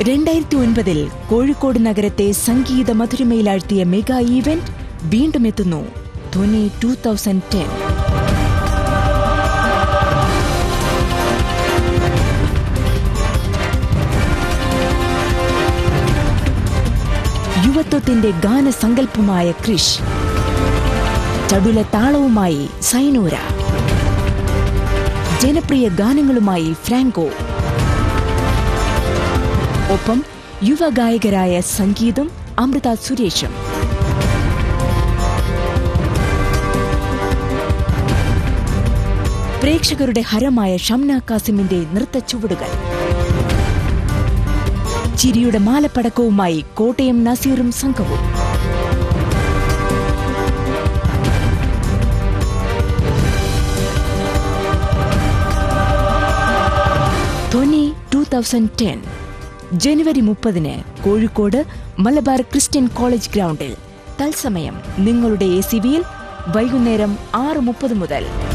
രണ്ടായിരത്തി ഒൻപതിൽ കോഴിക്കോട് നഗരത്തെ സംഗീത മധുരമയിലാഴ്ത്തിയ മെഗാ ഈവന്റ് വീണ്ടും എത്തുന്നു ധ്വനി ടൂ തൗസൻഡ് ടെൻ യുവത്വത്തിന്റെ ഗാനസങ്കല്പമായ ക്രിഷ് ചടുല താളവുമായി സൈനൂര ജനപ്രിയ ഗാനങ്ങളുമായി ഫ്രാങ്കോ ഒപ്പം യുവഗായകരായ സംഗീതും അമൃത സുരേഷും പ്രേക്ഷകരുടെ ഹരമായ ഷംന കാസിമിന്റെ നൃത്ത ചുവടുകൾ ചിരിയുടെ മാലപ്പടക്കവുമായി കോട്ടയം നസീറും സംഘവും ധ്വനി ടൂ തൗസൻഡ് ടെൻ ജനുവരി മുപ്പതിന് കോഴിക്കോട് മലബാർ ക്രിസ്ത്യൻ കോളേജ് ഗ്രൗണ്ടിൽ തത്സമയം നിങ്ങളുടെ എ സി ബിയിൽ വൈകുന്നേരം ആറ് മുപ്പത് മുതൽ